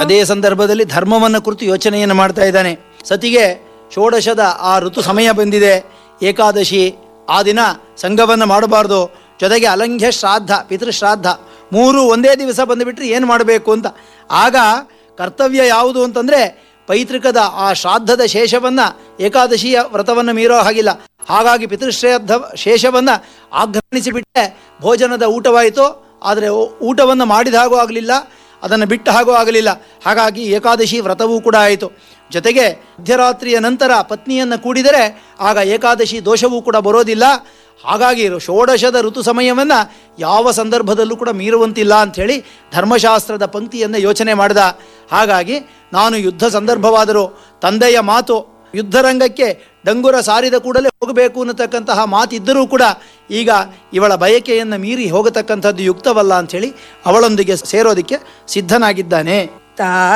ಅದೇ ಸಂದರ್ಭದಲ್ಲಿ ಧರ್ಮವನ್ನು ಕುರಿತು ಯೋಚನೆಯನ್ನು ಮಾಡ್ತಾ ಇದ್ದಾನೆ ಸತಿಗೆ ಷೋಡಶದ ಆ ಋತು ಸಮಯ ಬಂದಿದೆ ಏಕಾದಶಿ ಆ ದಿನ ಸಂಘವನ್ನು ಮಾಡಬಾರ್ದು ಜೊತೆಗೆ ಅಲಂಘ್ಯ ಶ್ರಾದ್ದ ಪಿತೃಶ್ರಾದ್ದ ಮೂರು ಒಂದೇ ದಿವಸ ಬಂದುಬಿಟ್ರೆ ಏನು ಮಾಡಬೇಕು ಅಂತ ಆಗ ಕರ್ತವ್ಯ ಯಾವುದು ಅಂತಂದರೆ ಪೈತೃಕದ ಆ ಶ್ರಾದ್ದದ ಶೇಷವನ್ನು ಏಕಾದಶಿಯ ವ್ರತವನ್ನು ಮೀರೋ ಹಾಗಿಲ್ಲ ಹಾಗಾಗಿ ಪಿತೃಶ್ರಾದ್ದ ಶೇಷವನ್ನು ಆಗ್ರಹಿಸಿಬಿಟ್ಟೆ ಭೋಜನದ ಊಟವಾಯಿತು ಆದರೆ ಊಟವನ್ನು ಮಾಡಿದ ಹಾಗೂ ಆಗಲಿಲ್ಲ ಅದನ್ನು ಬಿಟ್ಟ ಹಾಗೂ ಆಗಲಿಲ್ಲ ಹಾಗಾಗಿ ಏಕಾದಶಿ ವ್ರತವೂ ಕೂಡ ಆಯಿತು ಜೊತೆಗೆ ಮಧ್ಯರಾತ್ರಿಯ ನಂತರ ಪತ್ನಿಯನ್ನು ಕೂಡಿದರೆ ಆಗ ಏಕಾದಶಿ ದೋಷವೂ ಕೂಡ ಬರೋದಿಲ್ಲ ಹಾಗಾಗಿ ಷೋಡಶದ ಋತು ಸಮಯವನ್ನು ಯಾವ ಸಂದರ್ಭದಲ್ಲೂ ಕೂಡ ಮೀರುವಂತಿಲ್ಲ ಅಂಥೇಳಿ ಧರ್ಮಶಾಸ್ತ್ರದ ಪಂಕ್ತಿಯನ್ನು ಯೋಚನೆ ಮಾಡಿದ ಹಾಗಾಗಿ ನಾನು ಯುದ್ಧ ಸಂದರ್ಭವಾದರೂ ತಂದೆಯ ಮಾತು ಯುದ್ಧರಂಗಕ್ಕೆ ಡಂಗುರ ಸಾರಿದ ಕೂಡಲೇ ಹೋಗಬೇಕು ಅನ್ನತಕ್ಕಂತಹ ಮಾತಿದ್ದರೂ ಕೂಡ ಈಗ ಇವಳ ಬಯಕೆಯನ್ನು ಮೀರಿ ಹೋಗತಕ್ಕಂಥದ್ದು ಯುಕ್ತವಲ್ಲ ಅಂಥೇಳಿ ಅವಳೊಂದಿಗೆ ಸೇರೋದಕ್ಕೆ ಸಿದ್ಧನಾಗಿದ್ದಾನೆ ತಾ